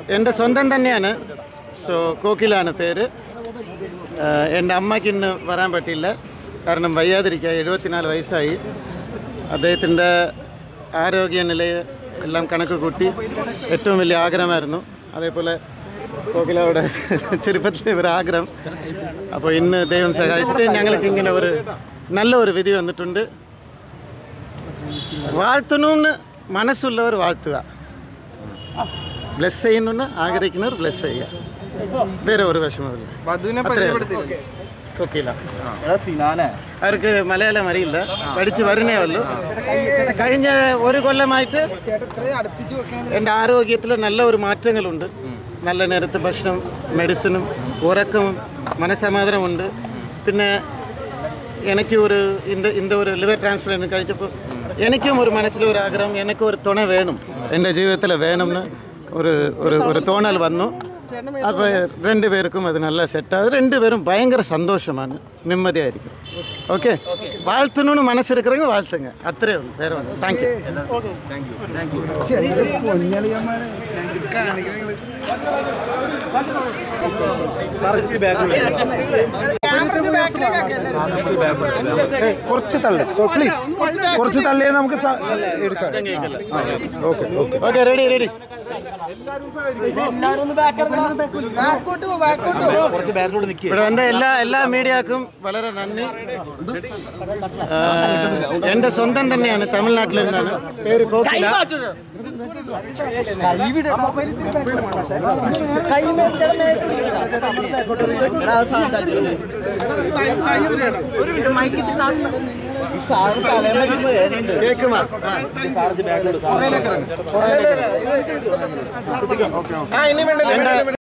എൻ്റെ സ്വന്തം തന്നെയാണ് സോ കോക്കിലാണ് പേര് ആഹ് എൻ്റെ അമ്മയ്ക്ക് ഇന്ന് വരാൻ പറ്റിയില്ല കാരണം വയ്യാതിരിക്കുക എഴുപത്തിനാല് വയസ്സായി അദ്ദേഹത്തിൻ്റെ ആരോഗ്യനിലയെ എല്ലാം കണക്ക് കൂട്ടി ഏറ്റവും വലിയ ആഗ്രഹമായിരുന്നു അതേപോലെ കോകിലയുടെ ചെറുപ്പത്തിലെ ഒരു ആഗ്രഹം അപ്പോൾ ഇന്ന് ദൈവം സഹായിച്ചിട്ട് ഞങ്ങൾക്ക് ഇങ്ങനെ ഒരു നല്ല ഒരു വിധി വന്നിട്ടുണ്ട് വാഴ്ത്തണമെന്ന് മനസ്സുള്ളവർ വാഴ്ത്തുക ബ്ലെസ് ചെയ്യണമെന്ന് ആഗ്രഹിക്കുന്നവർ ബ്ലെസ് ചെയ്യുക വേറെ ഒരു വിഷമമില്ല വധുവിനെ അത്രേ ഉള്ളൂ. പരിചയപ്പെടുത്തിയില്ലേ കൊക്കില അവർക്ക് മലയാളം അറിയില്ല പഠിച്ച് വരുന്നേ ഉള്ളൂ കഴിഞ്ഞ ഒരു കൊല്ലമായിട്ട് എൻ്റെ ആരോഗ്യത്തിൽ നല്ല ഒരു മാറ്റങ്ങളുണ്ട് നല്ല നേരത്തെ ഭക്ഷണം മെഡിസിനും ഉറക്കവും മനസമാധാനമുണ്ട് പിന്നെ എനിക്ക് ഒരു இந்த இந்த ഒരു ലിവർ ട്രാൻസ്പ്ലാന്റ് കഴിച്ചപ്പോൾ എനിക്കും ഒരു മനസ്സിലൊരു ആഗ്രഹം എനിക്കും ഒരു തുണ വേണം എൻ്റെ ജീവിതത്തിൽ വേണമെന്ന് ഒരു ഒരു ഒരു തോന്നൽ വന്നു അപ്പോൾ രണ്ടുപേർക്കും അത് നല്ല സെറ്റാകും രണ്ടുപേരും ഭയങ്കര സന്തോഷമാണ് നിம்மதிയായിരിക്കും ഓക്കെ வாழ்த்தணும்னு മനസ്സ് இருக்கிறவங்க வாழ்த்துங்க അത്രേ ഉള്ളൂ വേറെ ഒന്നും താങ്ക് യു കുറച്ച് തള്ളു പ്ലീസ് കുറച്ച് തള്ളിയേ നമുക്ക് സ- എടുക്കാം okay okay okay ready ready ഇവിടെ വന്ന എല്ലാ എല്ലാ മീഡിയക്കും വളരെ നന്ദി ആ, എൻ്റെ സ്വന്തം തന്നെയാണ് തമിഴ്നാട്ടിൽ നിന്നാണ് പേര് കോക്കില കേക്കുമാ ആ. ആ ഇനി വേണ്ടല്ലോ എൻ്റെ